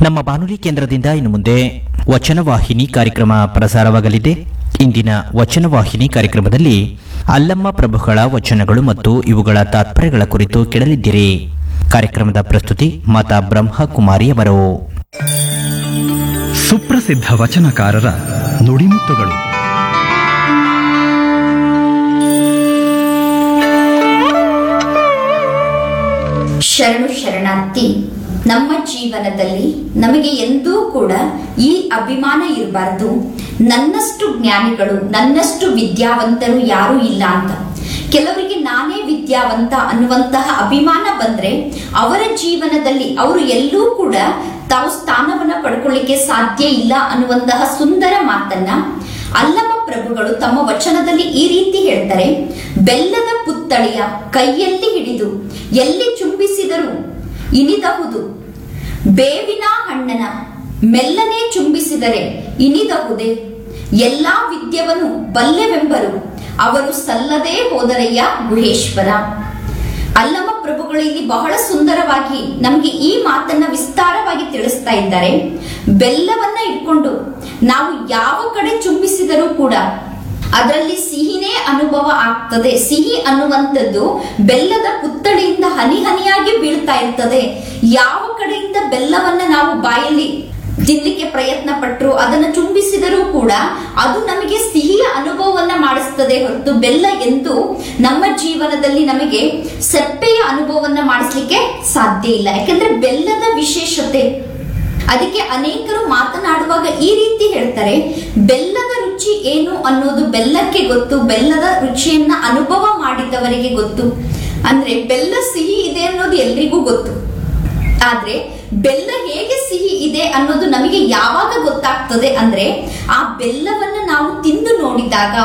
ನಮ್ಮ ಬಾನುಲಿ ಕೇಂದ್ರದಿಂದ ಇನ್ನು ಮುಂದೆ ವಚನವಾಹಿನಿ ಕಾರ್ಯಕ್ರಮ ಪ್ರಸಾರವಾಗಲಿದೆ ಇಂದಿನ ವಚನವಾಹಿನಿ ಕಾರ್ಯಕ್ರಮದಲ್ಲಿ ಅಲ್ಲಮ್ಮ ಪ್ರಭುಗಳ ವಚನಗಳು ಮತ್ತು ಇವುಗಳ ತಾತ್ಪರ್ಯಗಳ ಕುರಿತು ಕೇಳಲಿದ್ದೀರಿ ಕಾರ್ಯಕ್ರಮದ ಪ್ರಸ್ತುತಿ ಮಾತಾ ಬ್ರಹ್ಮಕುಮಾರಿ ಅವರು ಸುಪ್ರಸಿದ್ಧ ವಚನಕಾರರ ನುಡಿಮುತ್ತುಗಳು ಶರಣು ಶರಣಾರ್ಥಿ ನಮ್ಮ ಜೀವನದಲ್ಲಿ ನಮಗೆ ಎಂದೂ ಕೂಡ ಈ ಅಭಿಮಾನ ಇರಬಾರದು ನನ್ನಷ್ಟು ಜ್ಞಾನಿಗಳು ನನ್ನಷ್ಟು ವಿದ್ಯಾವಂತರು ಯಾರೂ ಇಲ್ಲ ಅಂತ ಕೆಲವರಿಗೆ ನಾನೇ ವಿದ್ಯಾವಂತ ಅನ್ನುವಂತಹ ಅಭಿಮಾನ ಬಂದ್ರೆ ಅವರ ಜೀವನದಲ್ಲಿ ಅವರು ಎಲ್ಲೂ ಕೂಡ ತಾವು ಸ್ಥಾನವನ್ನ ಪಡ್ಕೊಳ್ಳಿಕ್ಕೆ ಸಾಧ್ಯ ಇಲ್ಲ ಅನ್ನುವಂತಹ ಸುಂದರ ಮಾತನ್ನ ಅಲ್ಲಮ ಪ್ರಭುಗಳು ತಮ್ಮ ವಚನದಲ್ಲಿ ಈ ರೀತಿ ಹೇಳ್ತಾರೆ ಬೆಲ್ಲದ ಪುತ್ತಳಿಯ ಕೈಯಲ್ಲಿ ಹಿಡಿದು ಎಲ್ಲಿ ಚುಂಬಿಸಿದರೂ ಇನಿದಹುದು ಬೇವಿನ ಹಣ್ಣನ ಮೆಲ್ಲನೆ ಚುಂಬಿಸಿದರೆ ಇನಿದಹುದೇ ಎಲ್ಲಾ ವಿದ್ಯವನ್ನು ಬಲ್ಲೆವೆಂಬರು ಅವರು ಸಲ್ಲದೆ ಹೋದರಯ್ಯ ಗುಹೇಶ್ವರ ಅಲ್ಲಮ ಪ್ರಭುಗಳು ಇಲ್ಲಿ ಬಹಳ ಸುಂದರವಾಗಿ ನಮ್ಗೆ ಈ ಮಾತನ್ನ ವಿಸ್ತಾರವಾಗಿ ತಿಳಿಸ್ತಾ ಇದ್ದಾರೆ ಬೆಲ್ಲವನ್ನ ಇಟ್ಕೊಂಡು ನಾವು ಯಾವ ಕಡೆ ಚುಂಬಿಸಿದರೂ ಕೂಡ ಅದರಲ್ಲಿ ಸಿಹಿನೇ ಅನುಭವ ಆಗ್ತದೆ ಸಿಹಿ ಅನ್ನುವಂಥದ್ದು ಬೆಲ್ಲದ ಪುತ್ತಳಿಯಿಂದ ಹನಿ ಹನಿಯಾಗಿ ಬೀಳ್ತಾ ಇರ್ತದೆ ಯಾವ ಕಡೆಯಿಂದ ಬೆಲ್ಲವನ್ನ ನಾವು ಬಾಯಲ್ಲಿ ತಿನ್ಲಿಕ್ಕೆ ಪ್ರಯತ್ನ ಪಟ್ಟರು ಅದನ್ನ ಚುಂಬಿಸಿದರೂ ಕೂಡ ಅದು ನಮಗೆ ಸಿಹಿಯ ಅನುಭವವನ್ನ ಮಾಡಿಸ್ತದೆ ಹೊರತು ಬೆಲ್ಲ ಎಂದು ನಮ್ಮ ಜೀವನದಲ್ಲಿ ನಮಗೆ ಸಪ್ಪೆಯ ಅನುಭವವನ್ನ ಮಾಡಿಸ್ಲಿಕ್ಕೆ ಸಾಧ್ಯ ಇಲ್ಲ ಯಾಕಂದ್ರೆ ಬೆಲ್ಲದ ವಿಶೇಷತೆ ಅದಕ್ಕೆ ಅನೇಕರು ಮಾತನಾಡುವಾಗ ಈ ರೀತಿ ಹೇಳ್ತಾರೆ ಬೆಲ್ಲದ ರುಚಿ ಏನು ಅನ್ನೋದು ಬೆಲ್ಲಕ್ಕೆ ಗೊತ್ತು ಬೆಲ್ಲದ ರುಚಿಯನ್ನ ಅನುಭವ ಮಾಡಿದವರಿಗೆ ಗೊತ್ತು ಅಂದ್ರೆ ಬೆಲ್ಲ ಸಿಹಿ ಇದೆ ಅನ್ನೋದು ಎಲ್ರಿಗೂ ಗೊತ್ತು ಆದ್ರೆ ಬೆಲ್ಲ ಹೇಗೆ ಸಿಹಿ ಇದೆ ಅನ್ನೋದು ನಮಗೆ ಯಾವಾಗ ಗೊತ್ತಾಗ್ತದೆ ಅಂದ್ರೆ ಆ ಬೆಲ್ಲವನ್ನ ನಾವು ತಿಂದು ನೋಡಿದಾಗ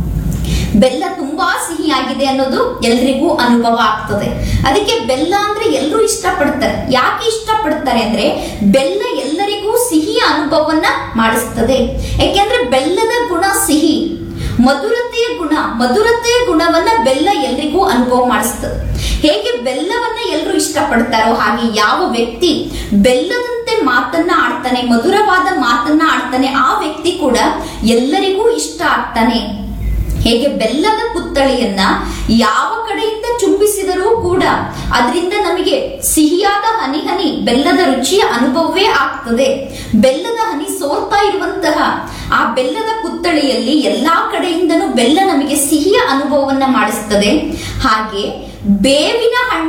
ಬೆಲ್ಲ ತುಂಬಾ ಸಿಹಿಯಾಗಿದೆ ಅನ್ನೋದು ಎಲ್ರಿಗೂ ಅನುಭವ ಆಗ್ತದೆ ಅದಕ್ಕೆ ಬೆಲ್ಲ ಅಂದ್ರೆ ಎಲ್ಲರೂ ಇಷ್ಟಪಡ್ತಾರೆ ಯಾಕೆ ಇಷ್ಟಪಡ್ತಾರೆ ಅಂದ್ರೆ ಬೆಲ್ಲ ಎಲ್ಲರಿಗೂ ಸಿಹಿಯ ಅನುಭವವನ್ನ ಮಾಡಿಸ್ತದೆ ಯಾಕೆಂದ್ರೆ ಬೆಲ್ಲದ ಗುಣ ಸಿಹಿ ಮಧುರತೆಯ ಗುಣ ಮಧುರತೆಯ ಗುಣವನ್ನ ಬೆಲ್ಲ ಎಲ್ರಿಗೂ ಅನುಭವ ಮಾಡಿಸ್ತದೆ ಹೇಗೆ ಬೆಲ್ಲವನ್ನ ಎಲ್ಲರೂ ಇಷ್ಟಪಡ್ತಾರೋ ಹಾಗೆ ಯಾವ ವ್ಯಕ್ತಿ ಬೆಲ್ಲದಂತೆ ಮಾತನ್ನ ಆಡ್ತಾನೆ ಮಧುರವಾದ ಮಾತನ್ನ ಆಡ್ತಾನೆ ಆ ವ್ಯಕ್ತಿ ಕೂಡ ಎಲ್ಲರಿಗೂ ಇಷ್ಟ ಆಗ್ತಾನೆ ಹೇಗೆ ಬೆಲ್ಲದ ಪುತ್ತಳಿಯನ್ನ ಯಾವ ಕಡೆಯಿಂದ ಚುಂಬಿಸಿದರೂ ಕೂಡ ಅದರಿಂದ ನಮಗೆ ಸಿಹಿಯಾದ ಹನಿ ಹನಿ ಬೆಲ್ಲದ ರುಚಿಯ ಅನುಭವವೇ ಆಗ್ತದೆ ಬೆಲ್ಲದ ಹನಿ ಸೋರ್ತಾ ಇರುವಂತಹ ಆ ಬೆಲ್ಲದ ಪುತ್ತಳಿಯಲ್ಲಿ ಎಲ್ಲಾ ಕಡೆಯಿಂದನೂ ಬೆಲ್ಲ ನಮಗೆ ಸಿಹಿಯ ಅನುಭವವನ್ನ ಮಾಡಿಸ್ತದೆ ಹಾಗೆ ಬೇವಿನ ಹಣ್ಣು